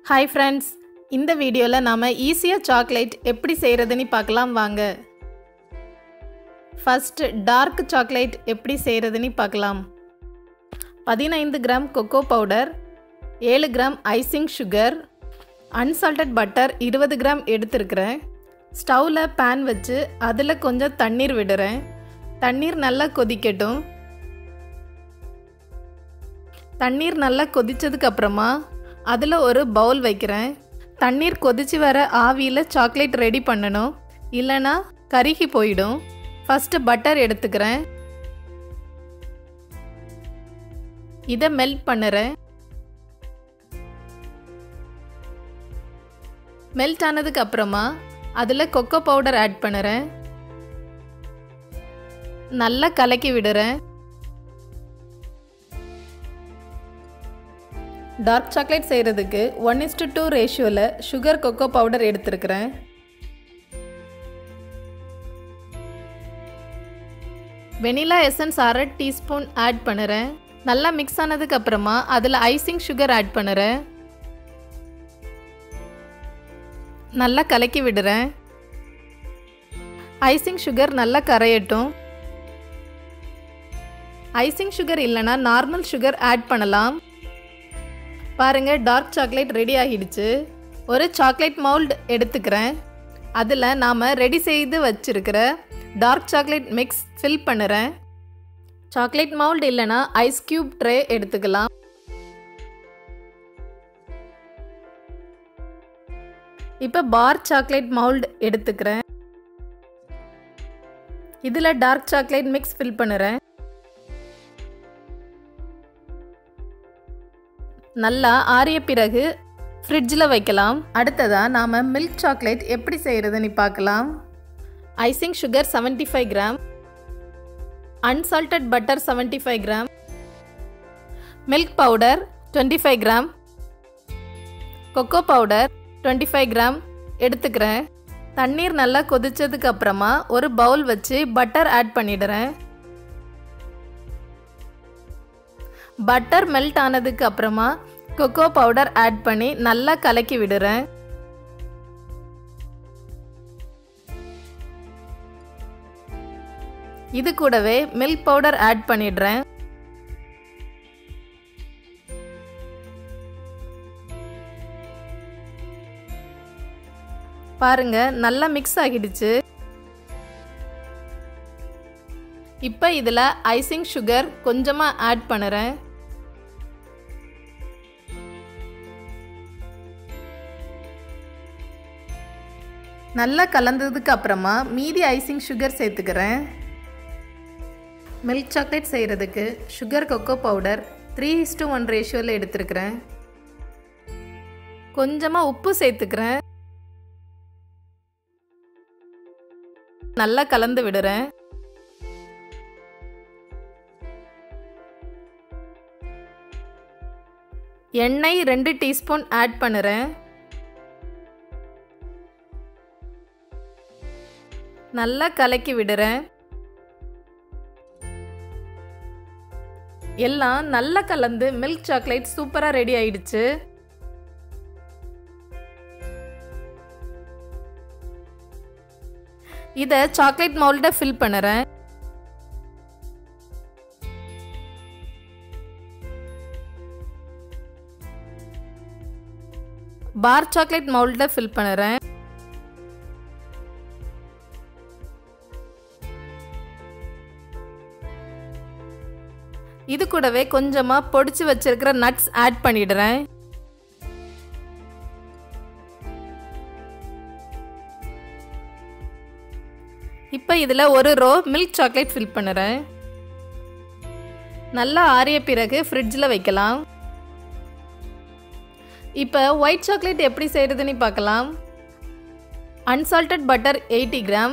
hi friends இந்த வீடியோவில் நாம் ஈஸியாக சாக்லேட் எப்படி செய்கிறதுன்னு பார்க்கலாம் வாங்க ஃபர்ஸ்ட் டார்க் சாக்லேட் எப்படி செய்கிறதுன்னு பார்க்கலாம் பதினைந்து கிராம் கொக்கோ பவுடர் ஏழு gram icing sugar unsalted butter இருபது கிராம் எடுத்துருக்கிறேன் ஸ்டவ்வில் பேன் வச்சு அதில் கொஞ்சம் தண்ணீர் விடுறேன் தண்ணீர் நல்லா கொதிக்கட்டும் தண்ணீர் நல்லா கொதிச்சதுக்கு அப்புறமா அதில் ஒரு பவுல் வைக்கிறேன் தண்ணீர் கொதிச்சு வர ஆவியில் சாக்லேட் ரெடி பண்ணணும் இல்லைன்னா கருகி போயிடும் ஃபஸ்ட்டு பட்டர் எடுத்துக்கிறேன் இதை மெல்ட் பண்ணுறேன் மெல்ட் ஆனதுக்கு அப்புறமா அதில் கொக்கோ பவுடர் ஆட் பண்ணுறேன் நல்லா கலக்கி விடுறேன் டார்க் சாக்லேட் செய்கிறதுக்கு ஒன் இஸ்டு டூ ரேஷியோவில் சுகர் கொக்கோ பவுடர் எடுத்துருக்கிறேன் வெனிலா எசன்ஸ் அரை டீஸ்பூன் ஆட் பண்ணுறேன் நல்லா மிக்ஸ் ஆனதுக்கு அப்புறமா அதில் ஐசிங் சுகர் ஆட் பண்ணுறேன் நல்லா கலக்கி விடுறேன் ஐசிங் சுகர் நல்லா கரையட்டும் ஐசிங் சுகர் இல்லைன்னா நார்மல் சுகர் ஆட் பண்ணலாம் பாருங்க டார்க் சாக்லேட் ரெடி ஆகிடுச்சு ஒரு சாக்லேட் மவுல்டு எடுத்துக்கிறேன் அதில் நாம் ரெடி செய்து வச்சிருக்கிற டார்க் சாக்லேட் மிக்ஸ் ஃபில் பண்ணுறேன் சாக்லேட் மவுல்டு இல்லைன்னா ஐஸ் கியூப் ட்ரே எடுத்துக்கலாம் இப்போ பார் சாக்லேட் மவுல்டு எடுத்துக்கிறேன் இதில் டார்க் சாக்லேட் மிக்ஸ் ஃபில் பண்ணுறேன் நல்லா ஆறிய பிறகு ஃப்ரிட்ஜில் வைக்கலாம் அடுத்ததாக நாம் மில்க் சாக்லேட் எப்படி செய்கிறதுன்னு பார்க்கலாம் icing sugar seventy five gram unsalted butter seventy five gram milk powder twenty five gram cocoa powder twenty five gram எடுத்துக்கிறேன் தண்ணீர் நல்லா கொதிச்சதுக்கு அப்புறமா ஒரு பவுல் வச்சு பட்டர் ஆட் பண்ணிடுறேன் பட்டர் மெல்ட் ஆனதுக்கு அப்புறமா கொக்கோ பவுடர் ஆட் பண்ணி நல்லா கலக்கி விடுறேன் இது கூடவே மில்க் பவுடர் ஆட் பண்ணிடுறேன் பாருங்க நல்லா மிக்ஸ் ஆகிடுச்சு இப்போ இதில் ஐசிங் சுகர் கொஞ்சமாக ஆட் பண்ணுறேன் நல்லா கலந்ததுக்கு அப்புறமா மீதி ஐசிங் சுகர் சேர்த்துக்கிறேன் மில்க் சாக்லேட் செய்கிறதுக்கு sugar cocoa powder three is to ரேஷியோவில் எடுத்துருக்கிறேன் கொஞ்சமாக உப்பு சேர்த்துக்கிறேன் நல்லா கலந்து விடுறேன் எண்ணெய் ரெண்டு டீஸ்பூன் ஆட் பண்ணுறேன் நல்லா கலக்கி விடுறேன் எல்லாம் நல்லா கலந்து மில்க் சாக்லேட் சூப்பராக ரெடி ஆயிடுச்சு இதை சாக்லேட் மவுல்ட ஃபில் பண்ணுறேன் பார் சாக்லேட் மவுல்ட ஃபில் பண்ணுறேன் இது கூடவே கொஞ்சமாக பொடிச்சு வச்சிருக்கிற நட்ஸ் ஆட் பண்ணிடுறேன் இப்போ இதில் ஒரு ரோ மில்க் சாக்லேட் ஃபில் பண்ணுறேன் நல்லா ஆறிய பிறகு ஃப்ரிட்ஜில் வைக்கலாம் இப்போ ஒயிட் சாக்லேட் எப்படி செய்கிறதுன்னு பார்க்கலாம் unsalted butter eighty gram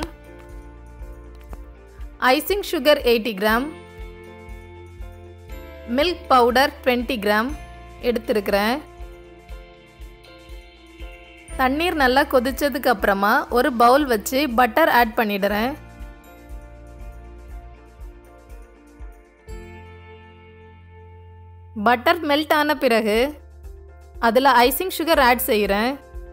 icing sugar eighty gram milk powder twenty gram எடுத்துருக்கிறேன் தண்ணீர் நல்லா கொதிச்சதுக்கு அப்புறமா ஒரு பவுல் வச்சு பட்டர் ஆட் பண்ணிடுறேன் பட்டர் மெல்ட் ஆன பிறகு அதில் ஐசிங் சுகர் ஆட் செய்கிறேன்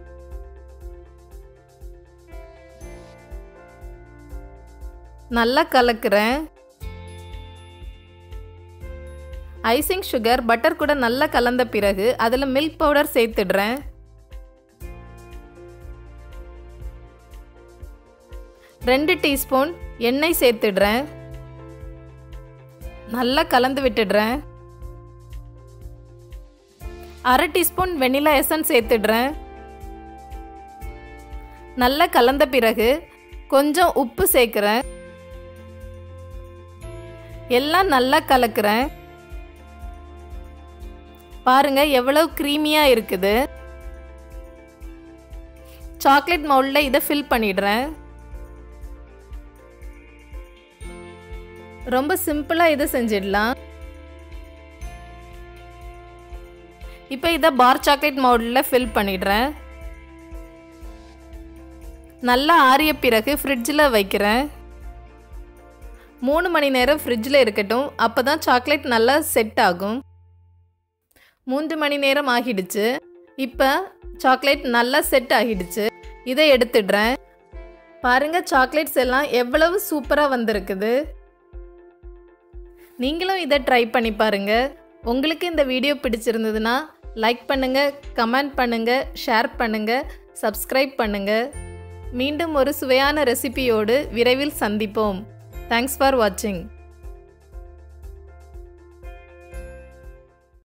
நல்லா கலக்கிறேன் ஐசிங் சுகர் பட்டர் கூட நல்லா கலந்த பிறகு அதில் மில்க் பவுடர் சேர்த்துடுறேன் ரெண்டு டீஸ்பூன் எண்ணெய் சேர்த்துடுறேன் நல்லா கலந்து விட்டுடுறேன் அரை டீஸ்பூன் வெனிலா எசன்ஸ் சேர்த்துடுறேன் நல்லா கலந்த பிறகு கொஞ்சம் உப்பு சேர்க்குறேன் எல்லாம் நல்லா கலக்கிறேன் பாருங்க எவ்வளவு க்ரீமியா இருக்குது சாக்லேட் மவுல்ல இதை ஃபில் பண்ணிடுறேன் ரொம்ப சிம்பிளா இதை செஞ்சிடலாம் இப்போ இதை பார் சாக்லேட் மவுல்ல ஃபில் பண்ணிடுறேன் நல்லா ஆறிய பிறகு ஃப்ரிட்ஜில் வைக்கிறேன் மூணு மணி நேரம் ஃப்ரிட்ஜில் இருக்கட்டும் அப்போ தான் சாக்லேட் நல்லா செட் ஆகும் மூன்று மணி நேரம் ஆகிடுச்சு இப்போ சாக்லேட் நல்லா செட் ஆகிடுச்சு இதை எடுத்துடுறேன் பாருங்க சாக்லேட்ஸ் எல்லாம் எவ்வளவு சூப்பராக வந்திருக்குது நீங்களும் இதை ட்ரை பண்ணி பாருங்க உங்களுக்கு இந்த வீடியோ பிடிச்சிருந்ததுன்னா லைக் பண்ணுங்க கமெண்ட் பண்ணுங்க ஷேர் பண்ணுங்க சப்ஸ்கிரைப் பண்ணுங்க மீண்டும் ஒரு சுவையான ரெசிபியோடு விரைவில் சந்திப்போம் தேங்க்ஸ் ஃபார் வாட்சிங்